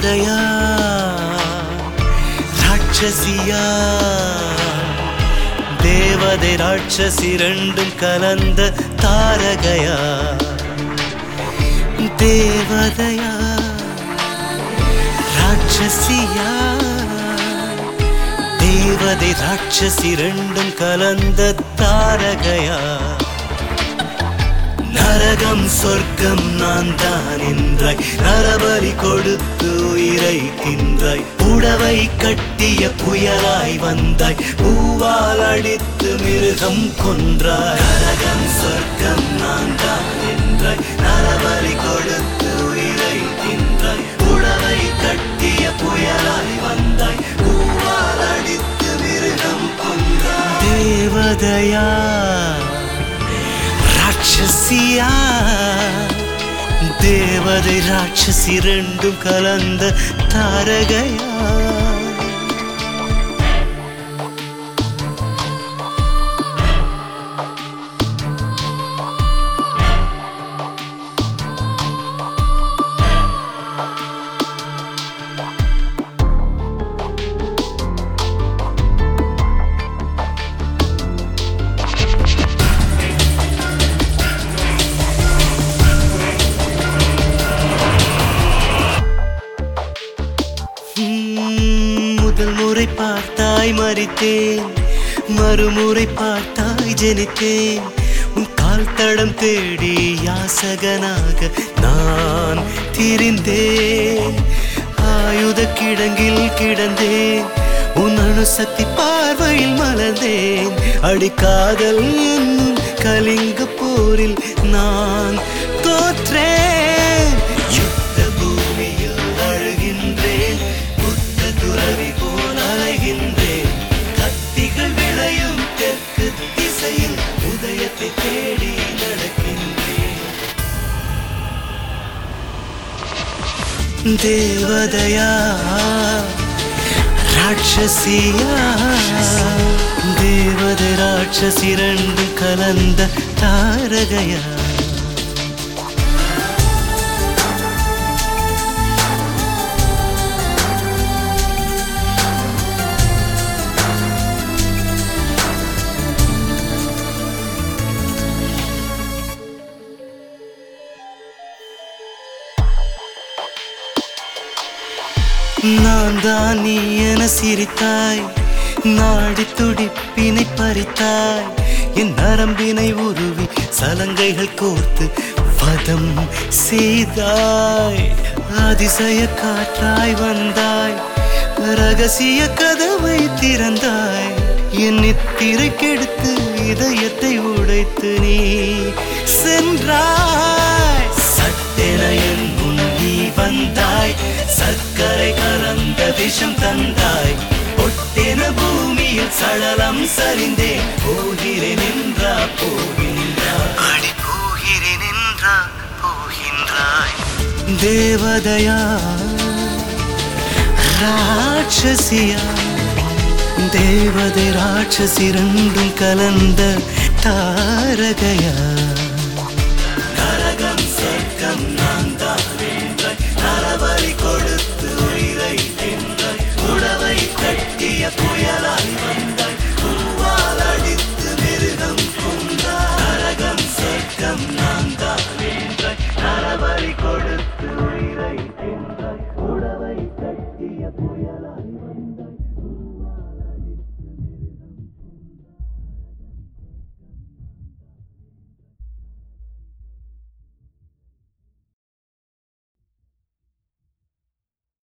தேவதையா ராட்சசியா தேவதை ராட்சசி ரெண்டும் கலந்த தாரகையா தேவதையா ராட்சசியா தேவதை ராட்சசி ரெண்டும் கலந்த தாரகையா நரகம் சொர்க்கம் நான் தான் என்றாய் நரபலி கொடுத்து உயிரை தின்றாய் உடவை கட்டிய புயலாய் வந்தாய் பூவால் அடித்து மிருகம் கொன்றாய் நரகம் சொர்க்கம் நான் தான் என்றாய் நரபலி கொடுத்து உயிரை தின்றாய் உடவை கட்டிய புயலாய் வந்தாய் பூவால் அடித்து மிருகம் கொன்றாய் தேவதையா ராட்சசியா தேவதை ராட்சசி ரெண்டும் கலந்த தாரகையா உம், முதல் முறை பார்த்தாய் மறித்தேன் மறுமுறை பார்த்தாய் ஜெனித்தேன் உன் கால் தடம் தேடி யாசகனாக நான் திரிந்தேன் ஆயுத கிடங்கில் கிடந்தேன் உன் அணுசக்தி பார்வையில் மலர்ந்தேன் அடிக்காதல் என்னும் கலிங்க போரில் நான் தோற்றேன் யுத்த பூமியில் அழுகின்றேன் புத்த துறவி போல் அலைகின்றேன் கத்திகள் விளையும் தெற்கு திசையில் உதயத்தை தேடி நடக்கின்றேன் தேவதையா ராட்சசியா தேவதை ராட்சசி ரெண்டும் கலந்த தாரகையா நான் தான் நீ என சிரித்தாய் நாடி துடிப்பினை பறித்தாய் என் நரம்பினை உருவி சலங்கைகள் கோர்த்து வதம் செய்தாய் அதிசய காற்றாய் வந்தாய் ரகசிய கதவை திறந்தாய் என் நித்திரை கெடுத்து இதயத்தை உடைத்து நீ சென்றாய் சட்டென என் முன் நீ வந்தாய் சர்க்கரை கலந்த விஷம் தந்தாய் ஒட்டென பூமியில் சடலம் சரிந்தே போகிறேன் என்றா போகின்றாய் அடி போகிறேன் என்றா போகின்றாய் தேவதையா ராட்சசியா தேவதை ராட்சசி ரெண்டும் கலந்த தாரகையா நரகம் சொர்க்கம் நான் தான் வென்றாய் நரபலி கொடுத்து உயிரை தின்றாய் உடவை கட்டிய புயலாய் வந்தாய்